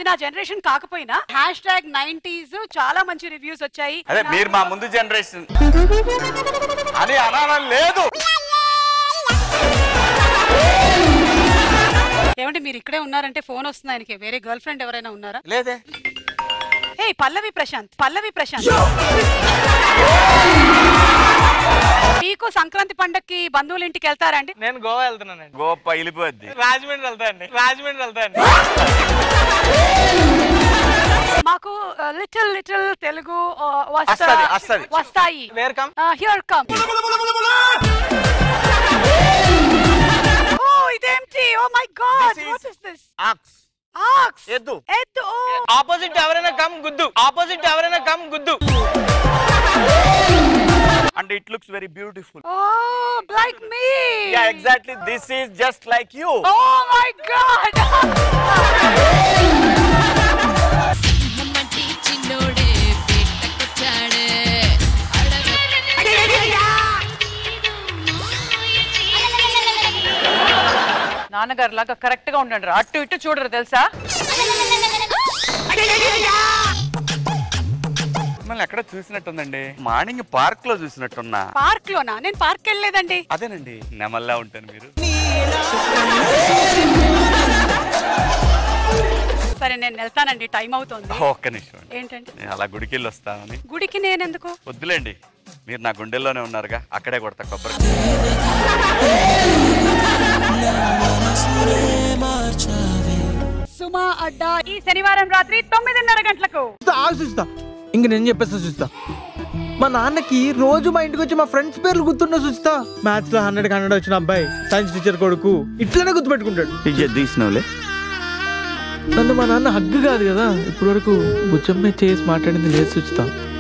అది నా జనరేషన్ కాకపోయినా హ్యాష్ ట్యాగ్ నైన్టీస్ చాలా మంచి రివ్యూస్ వచ్చాయి అదే మీరు మా ముందు జనరేషన్ అని అనాలని లేదు ఏమంటే మీరు ఇక్కడే ఉన్నారంటే ఫోన్ వస్తుంది ఆయనకి వేరే గర్ల్ ఫ్రెండ్ ఎవరైనా ఉన్నారా లేదే ఏ పల్లవి ప్రశాంత్ పల్లవి ప్రశాంత్ మీకు సంక్రాంతి పండక్కి బంధువుల ఇంటికి వెళ్తారండి నేను గోవా వెళ్తున్నానండి గోప వెళ్ళిపోద్ది రాజమండ్రి వెళ్తానండి రాజమండ్రి వెళ్తానండి మాకు లిటిల్ లిటిల్ తెలుగు ఆ, వస్తది, వస్తది. వస్తాయి where come here come oh ఇదేంటి oh my god This is- what is this ox ox ఎద్దు ఎద్దు ఆపోజిట్ ఎవరైనా కమ్ గుద్దు ఆపోజిట్ ఎవరైనా కమ్ గుద్దు and it looks very beautiful oh like me yeah exactly this is just like you oh my god Mammootty చిన్నోడే పెట్టకొచ్చాడే నాన్నగారు లాగా కరెక్ట్ గా ఉండండి రా. అటు ఇటు చూడరు తెలుసా మిమ్మల్ని ఎక్కడ చూసినట్టుందండి మార్నింగ్ పార్క్ లో చూసినట్టున్నా పార్క్ లోనా నేను పార్క్ వెళ్ళలేదండి అదేనండి నెమల్లా ఉంటాను మీరు సరే నేను వెళ్తానండి టైం అవుతుంది ఒక్క నిమిషం అండి. ఏంటంటే నేను అలా గుడికి వెళ్ళి వస్తానని గుడికి నేను ఎందుకు వద్దులేండి మీరు నా గుండెల్లోనే ఉన్నారుగా అక్కడే కొడతా కొబ్బరి సుమా అడ్డా ఈ శనివారం రాత్రి తొమ్మిదిన్నర గంటలకు చూస్తా ఆగు చూస్తా ఇంక నేను చెప్పేస్తా చూస్తా మా నాన్నకి రోజు మా ఇంటికి వచ్చి మా ఫ్రెండ్స్ పేర్లు గుర్తుండే చూస్తా మ్యాథ్స్ లో హండ్రెడ్ హండ్రెడ్ వచ్చిన అబ్బాయి సైన్స్ టీచర్ కొడుకు ఇట్లనే గుర్తుపెట్టుకుంటాడు తీసినవులే నన్ను మా నాన్న హగ్గు కాదు కదా ఇప్పటి వరకు భుజం మీద చేసి మాట్లాడింది లేదు చూస్తా